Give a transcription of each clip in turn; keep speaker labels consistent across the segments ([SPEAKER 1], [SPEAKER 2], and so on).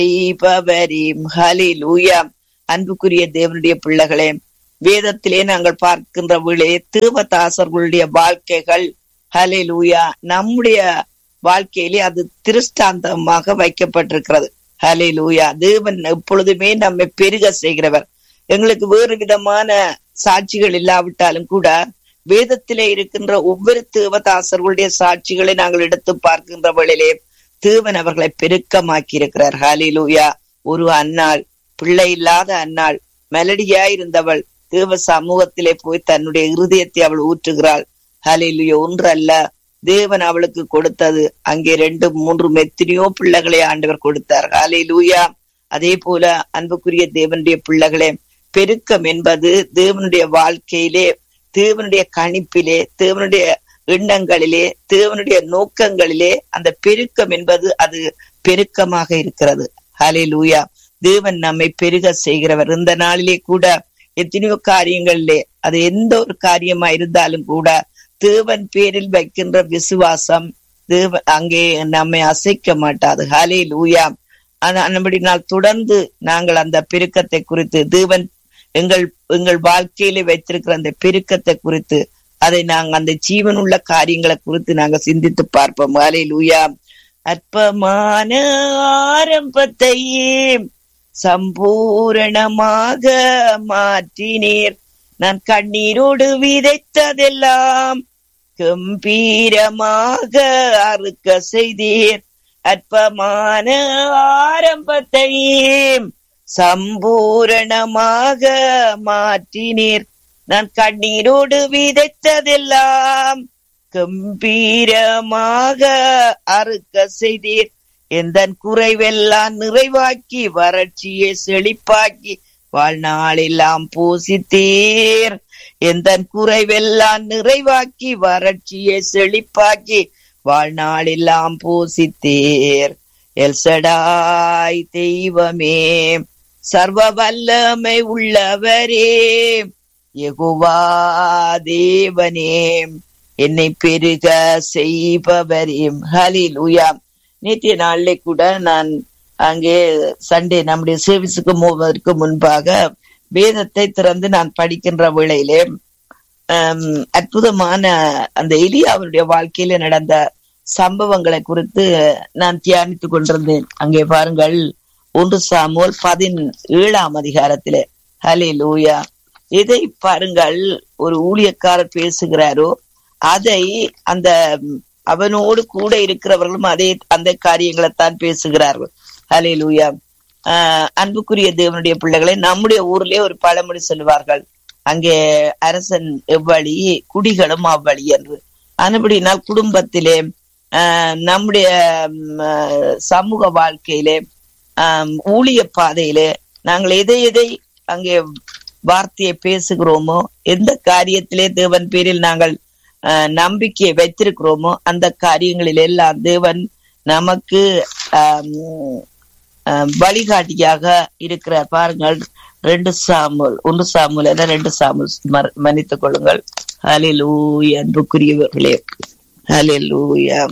[SPEAKER 1] செய்பவரீம் ஹலிலூயா அன்புக்குரிய தேவனுடைய பிள்ளைகளே வேதத்திலே நாங்கள் பார்க்கின்ற விழே தீபதாசர்களுடைய வாழ்க்கைகள் ஹலிலூயா நம்முடைய வாழ்க்கையிலே அது திருஷ்டாந்தமாக வைக்கப்பட்டிருக்கிறது ஹலிலூயா தேவன் எப்பொழுதுமே நம்மை பெருக செய்கிறவர் எங்களுக்கு வேறு விதமான சாட்சிகள் இல்லாவிட்டாலும் கூட வேதத்திலே இருக்கின்ற ஒவ்வொரு தேவதாசர்களுடைய சாட்சிகளை நாங்கள் எடுத்து பார்க்கின்ற வேளையிலே தேவன் அவர்களை பெருக்கமாக்கி இருக்கிறார் ஹலிலூயா ஒரு அன்னாள் பிள்ளை இல்லாத அன்னாள் மெலடியா இருந்தவள் தேவ சமூகத்திலே போய் தன்னுடைய இருதயத்தை அவள் ஊற்றுகிறாள் ஹலிலுயா ஒன்று அல்ல தேவன் அவளுக்கு கொடுத்தது அங்கே ரெண்டு மூன்று எத்தனையோ பிள்ளைகளை ஆண்டவர் கொடுத்தார் ஹலிலூயா அதே போல அன்புக்குரிய தேவனுடைய பிள்ளைகளே பெருக்கம் என்பது தேவனுடைய வாழ்க்கையிலே தேவனுடைய கணிப்பிலே தேவனுடைய எண்ணங்களிலே தேவனுடைய நோக்கங்களிலே அந்த பெருக்கம் என்பது அது பெருக்கமாக இருக்கிறது ஹலே லூயா தேவன் நம்மை பெருக செய்கிறவர் இந்த நாளிலே கூட எத்தனையோ காரியங்களிலே அது எந்த ஒரு காரியமா இருந்தாலும் கூட தேவன் பேரில் வைக்கின்ற விசுவாசம் தேவன் அங்கே நம்மை அசைக்க மாட்டாது ஹலே லூயா நம்மடினால் தொடர்ந்து நாங்கள் அந்த பெருக்கத்தை குறித்து தேவன் எங்கள் எங்கள் வாழ்க்கையில வைத்திருக்கிற அந்த பெருக்கத்தை குறித்து அதை நாங்க அந்த ஜீவனுள்ள காரியங்களை குறித்து நாங்க சிந்தித்து பார்ப்போம் அலை லூயா அற்பமான ஆரம்பத்தையே சம்பூரணமாக மாற்றினீர் நான் கண்ணீரோடு விதைத்ததெல்லாம் கம்பீரமாக அறுக்க செய்தீர் அற்பமான ஆரம்பத்தையே சம்பூரணமாக மாற்றினீர் நான் கண்ணீரோடு விதைத்ததெல்லாம் கம்பீரமாக அறுக்க செய்தீர் எந்த குறைவெல்லாம் நிறைவாக்கி வறட்சியை செழிப்பாக்கி வாழ்நாளெல்லாம் பூசித்தீர் எந்த குறைவெல்லாம் நிறைவாக்கி வறட்சியை செழிப்பாக்கி வாழ்நாளெல்லாம் பூசித்தீர் எல்சடாய் தெய்வமே சர்வ வல்லமை உள்ளவரே எகுவா தேவனே என்னை பெருக செய்பவரே ஹலில் உயாம் நேற்றைய நாளிலே கூட நான் அங்கே சண்டே நம்முடைய சேவிஸுக்கு போவதற்கு முன்பாக வேதத்தை திறந்து நான் படிக்கின்ற வேளையிலே அற்புதமான அந்த எலியாவுடைய வாழ்க்கையில நடந்த சம்பவங்களை குறித்து நான் தியானித்துக் கொண்டிருந்தேன் அங்கே பாருங்கள் ஒன்று சாமுவல் பதினேழாம் அதிகாரத்திலே ஹலே லூயா இதை பாருங்கள் ஒரு ஊழியக்காரர் பேசுகிறாரோ அதை அந்த அவனோடு கூட இருக்கிறவர்களும் அதே அந்த காரியங்களைத்தான் பேசுகிறார்கள் ஹலே லூயா ஆஹ் அன்புக்குரிய தேவனுடைய பிள்ளைகளை நம்முடைய ஊர்லயே ஒரு பழமொழி சொல்லுவார்கள் அங்கே அரசன் எவ்வழி குடிகளும் அவ்வழி என்று அதுபடினால் குடும்பத்திலே நம்முடைய சமூக வாழ்க்கையிலே ஊழிய பாதையிலே நாங்கள் எதை எதை அங்கே வார்த்தையை பேசுகிறோமோ எந்த காரியத்திலே தேவன் பேரில் நாங்கள் நம்பிக்கையை வைத்திருக்கிறோமோ அந்த காரியங்களில் எல்லாம் தேவன் நமக்கு வழிகாட்டியாக இருக்கிற பாருங்கள் ரெண்டு சாமுல் ஒன்று சாமுல் என ரெண்டு சாமுல் மன்னித்துக் கொள்ளுங்கள் ஹலிலூய் அன்புக்குரியவர்களே ஹலிலூயா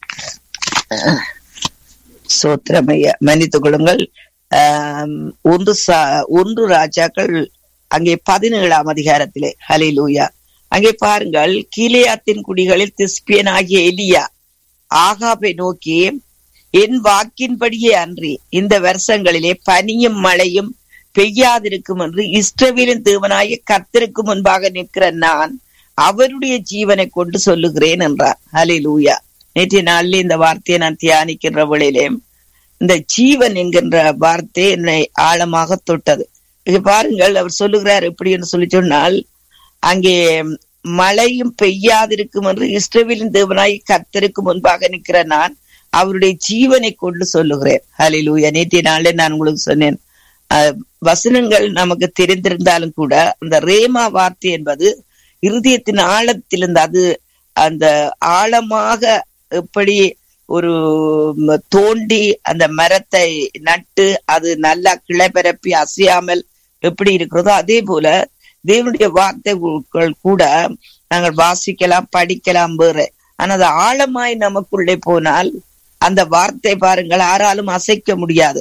[SPEAKER 1] சோத்திரமையா மன்னித்துக் கொள்ளுங்கள் ஒன்று சா ஒன்று ராஜாக்கள் அங்கே பதினேழாம் அதிகாரத்திலே ஹலிலூயா அங்கே பாருங்கள் கீலேயாத்தின் குடிகளில் திஸ்பியன் ஆகிய எலியா ஆகாபை நோக்கி என் வாக்கின்படியே அன்றி இந்த வருஷங்களிலே பனியும் மழையும் பெய்யாதிருக்கும் என்று இஸ்ரவேலின் தேவனாய கர்த்தருக்கு முன்பாக நிற்கிற நான் அவருடைய ஜீவனை கொண்டு சொல்லுகிறேன் என்றார் ஹலே லூயா நேற்றைய நாளில் இந்த வார்த்தையை நான் தியானிக்கின்ற வேளையிலே இந்த ஜீவன் என்கின்ற வார்த்தை என்னை ஆழமாக தொட்டது இது பாருங்கள் அவர் சொல்லுகிறார் எப்படி என்று சொல்லி சொன்னால் அங்கே மழையும் பெய்யாதிருக்கும் என்று இஸ்ரவேலின் தேவனாய் கர்த்தருக்கு முன்பாக நிற்கிற நான் அவருடைய ஜீவனை கொண்டு சொல்லுகிறேன் ஹலிலூயா நேற்றைய நாளில் நான் உங்களுக்கு சொன்னேன் வசனங்கள் நமக்கு தெரிந்திருந்தாலும் கூட அந்த ரேமா வார்த்தை என்பது இருதயத்தின் ஆழத்திலிருந்து அது அந்த ஆழமாக எப்படி ஒரு தோண்டி அந்த மரத்தை நட்டு அது நல்லா கிளை பரப்பி அசையாமல் எப்படி இருக்கிறதோ அதே போல தேவனுடைய வார்த்தைகள் கூட நாங்கள் வாசிக்கலாம் படிக்கலாம் வேற ஆனா அது ஆழமாய் நமக்குள்ளே போனால் அந்த வார்த்தை பாருங்கள் யாராலும் அசைக்க முடியாது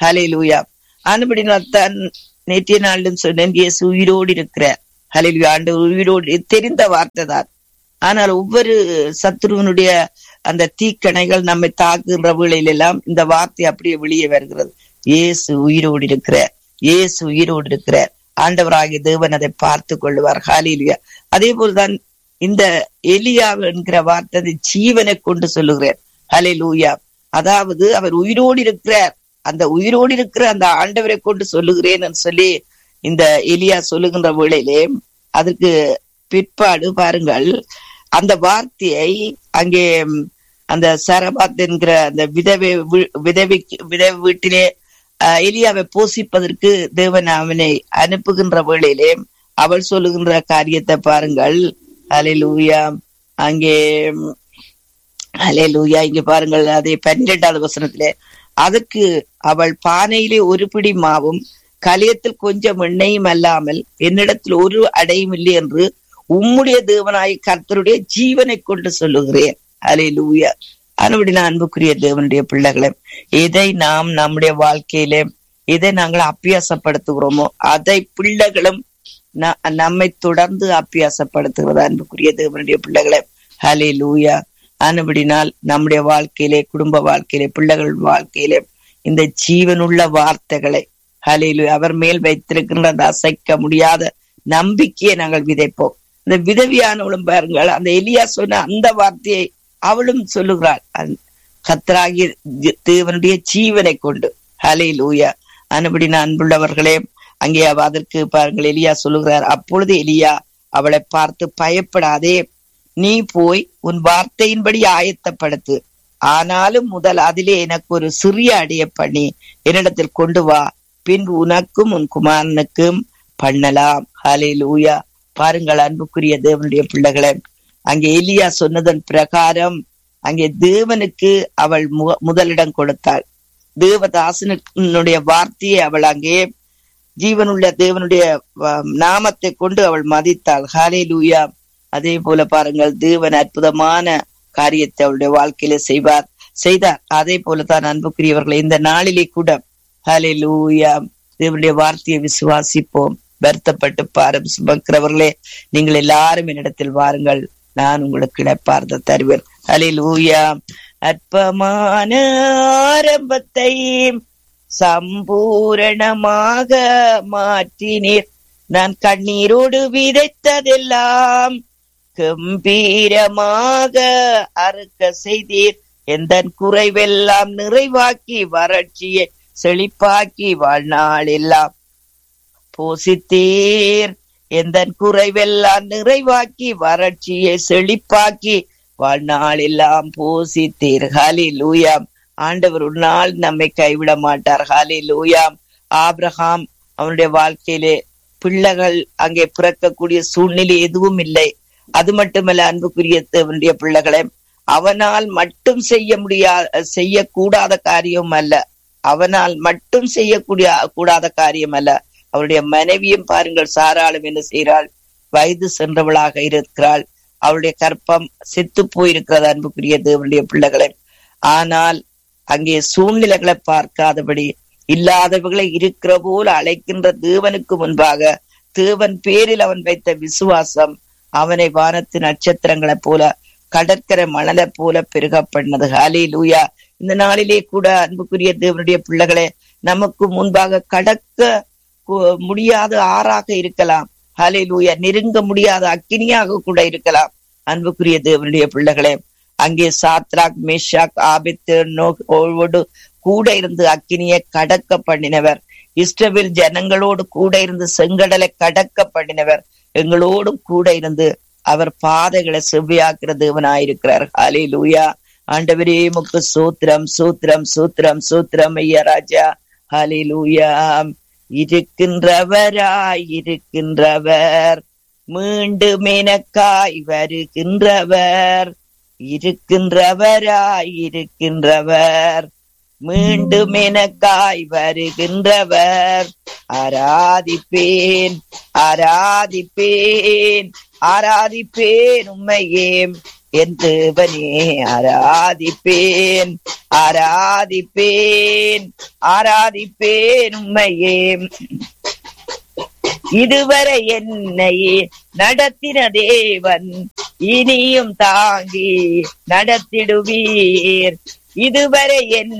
[SPEAKER 1] ஹலே லூயா ஆனபடி தான் நேற்றைய நாளிலும் சொன்னேன் இயேசு உயிரோடு இருக்கிறார் ஹலே ஆண்டு உயிரோடு தெரிந்த வார்த்தை தான் ஆனால் ஒவ்வொரு சத்ருவனுடைய அந்த தீக்கணைகள் நம்மை தாக்குகின்ற வேளையில எல்லாம் இந்த வார்த்தை அப்படியே வெளியே வருகிறது இயேசு உயிரோடு இருக்கிறார் இயேசு உயிரோடு இருக்கிறார் ஆண்டவராகிய தேவன் அதை பார்த்து கொள்வார் ஹாலிலியா அதே போல்தான் இந்த எலியா என்கிற வார்த்தை ஜீவனை கொண்டு சொல்லுகிறார் ஹலே லூயா அதாவது அவர் உயிரோடு இருக்கிறார் அந்த உயிரோடு இருக்கிற அந்த ஆண்டவரை கொண்டு சொல்லுகிறேன் சொல்லி இந்த எலியா சொல்லுகின்ற வேளையிலே அதுக்கு பிற்பாடு பாருங்கள் அந்த வார்த்தையை அங்கே அந்த சரபாத் என்கிற அந்த விதவை விதவை விதவை வீட்டிலே எலியாவை போஷிப்பதற்கு தேவன் அவனை அனுப்புகின்ற வேளையிலே அவள் சொல்லுகின்ற காரியத்தை பாருங்கள் அலை லூயா அங்கே அலே லூயா இங்க பாருங்கள் அதே பன்னிரெண்டாவது வசனத்திலே அதற்கு அவள் பானையிலே ஒரு பிடி மாவும் கலியத்தில் கொஞ்சம் எண்ணெயும் அல்லாமல் என்னிடத்தில் ஒரு அடையும் இல்லை என்று உம்முடைய தேவனாய் கர்த்தருடைய ஜீவனை கொண்டு சொல்லுகிறேன் அலே லூயா அதுபடி நான் அன்புக்குரிய தேவனுடைய பிள்ளைகளை எதை நாம் நம்முடைய வாழ்க்கையிலே எதை நாங்கள் அப்பியாசப்படுத்துகிறோமோ அதை பிள்ளைகளும் நம்மை தொடர்ந்து அப்பியாசப்படுத்துகிறது அன்புக்குரிய தேவனுடைய பிள்ளைகளை ஹலே லூயா ஆனபடினால் நம்முடைய வாழ்க்கையிலே குடும்ப வாழ்க்கையிலே பிள்ளைகள் வாழ்க்கையிலே இந்த ஜீவனுள்ள வார்த்தைகளை ஹலேலு அவர் மேல் வைத்திருக்கின்ற அந்த அசைக்க முடியாத நம்பிக்கையை நாங்கள் விதைப்போம் இந்த விதவியானவளும் பாருங்கள் அந்த எலியா சொன்ன அந்த வார்த்தையை அவளும் சொல்லுகிறாள் கத்தராகிய தேவனுடைய ஜீவனை கொண்டு ஹலே லூயா அனுபடி அன்புள்ளவர்களே அங்கே அதற்கு பாருங்கள் எலியா சொல்லுகிறார் அப்பொழுது எலியா அவளை பார்த்து பயப்படாதே நீ போய் உன் வார்த்தையின்படி ஆயத்தப்படுத்து ஆனாலும் முதல் அதிலே எனக்கு ஒரு சிறிய அடைய பண்ணி என்னிடத்தில் கொண்டு வா பின்பு உனக்கும் உன் குமாரனுக்கும் பண்ணலாம் ஹலே லூயா பாருங்கள் அன்புக்குரிய தேவனுடைய பிள்ளைகளை அங்கே எலியா சொன்னதன் பிரகாரம் அங்கே தேவனுக்கு அவள் முதலிடம் கொடுத்தாள் தேவதாசனுடைய வார்த்தையை அவள் அங்கே ஜீவனுள்ள தேவனுடைய நாமத்தை கொண்டு அவள் மதித்தாள் ஹாலே லூயா அதே போல பாருங்கள் தேவன் அற்புதமான காரியத்தை அவளுடைய வாழ்க்கையில செய்வார் செய்தார் அதே போலதான் அன்புக்குரியவர்களை இந்த நாளிலே கூட ஹலே லூயா தேவனுடைய வார்த்தையை விசுவாசிப்போம் வருத்தப்பட்டு பாரம் சுமக்கிறவர்களே நீங்கள் எல்லாரும் என்னிடத்தில் வாருங்கள் நான் உங்களுக்கு இழப்பார்த்த தருவேன் ஹலே லூயா அற்பமான ஆரம்பத்தை சம்பூரணமாக மாற்றினீர் நான் கண்ணீரோடு விதைத்ததெல்லாம் கம்பீரமாக அறுக்க செய்தீர் எந்த குறைவெல்லாம் நிறைவாக்கி வறட்சியை செழிப்பாக்கி வாழ்நாள் எல்லாம் போசித்தீர் எந்த குறைவெல்லாம் நிறைவாக்கி வறட்சியை செழிப்பாக்கி வாழ்நாள் எல்லாம் போசித்தீர் ஹாலி லூயாம் ஆண்டவர் ஒரு நாள் நம்மை கைவிட மாட்டார் ஹாலி லூயாம் ஆப்ரஹாம் அவனுடைய வாழ்க்கையிலே பிள்ளைகள் அங்கே பிறக்கக்கூடிய சூழ்நிலை எதுவும் இல்லை அது மட்டுமல்ல அன்புக்குரிய தேவனுடைய பிள்ளைகளை அவனால் மட்டும் செய்ய முடியா செய்யக்கூடாத காரியம் அல்ல அவனால் மட்டும் செய்யக்கூடிய கூடாத காரியம் அல்ல அவருடைய மனைவியும் பாருங்கள் சாராளும் என்ன செய்கிறாள் வயது சென்றவளாக இருக்கிறாள் அவளுடைய கற்பம் செத்து போயிருக்கிறது அன்புக்குரிய தேவனுடைய பிள்ளைகளை ஆனால் அங்கே சூழ்நிலைகளை பார்க்காதபடி இல்லாதவர்களை இருக்கிற போல அழைக்கின்ற தேவனுக்கு முன்பாக தேவன் பேரில் அவன் வைத்த விசுவாசம் அவனை வானத்து நட்சத்திரங்களை போல கடற்கரை மணலை போல பெருக பண்ணது ஹாலே லூயா இந்த நாளிலே கூட அன்புக்குரிய தேவனுடைய பிள்ளைகளே நமக்கு முன்பாக கடக்க முடியாத ஆறாக இருக்கலாம் ஹலே லூயா நெருங்க முடியாத அக்கினியாக கூட இருக்கலாம் அன்புக்குரிய தேவனுடைய பிள்ளைகளே அங்கே சாத்ராக் மேஷாக் ஆபித்து நோடு கூட இருந்து அக்கினியை கடக்க பண்ணினவர் இஸ்ரவேல் ஜனங்களோடு கூட இருந்து செங்கடலை கடக்க பண்ணினவர் எங்களோடும் கூட இருந்து அவர் பாதைகளை செவ்வியாக்குற தேவனாயிருக்கிறார் ஹாலே லூயா ஆண்டவரே முக்கு சூத்திரம் சூத்திரம் சூத்திரம் சூத்திரம் ஐயா ராஜா ஹாலே லூயா இருக்கின்றவராய் இருக்கின்றவர் மீண்டும் எனக்காய் வருகின்றவர் இருக்கின்றவராய் இருக்கின்றவர் மீண்டும் எனக்காய் வருகின்றவர் ஆராதிப்பேன் ஆராதிப்பேன் ஆராதிப்பேன் உண்மையே என் தேவனே ஆராதிப்பேன் ஆராதிப்பேன் ஆராதிப்பேன் உண்மையே இதுவரை என்னை நடத்தின தேவன் இனியும் தாங்கி நடத்திடுவீர் இதுவரை என்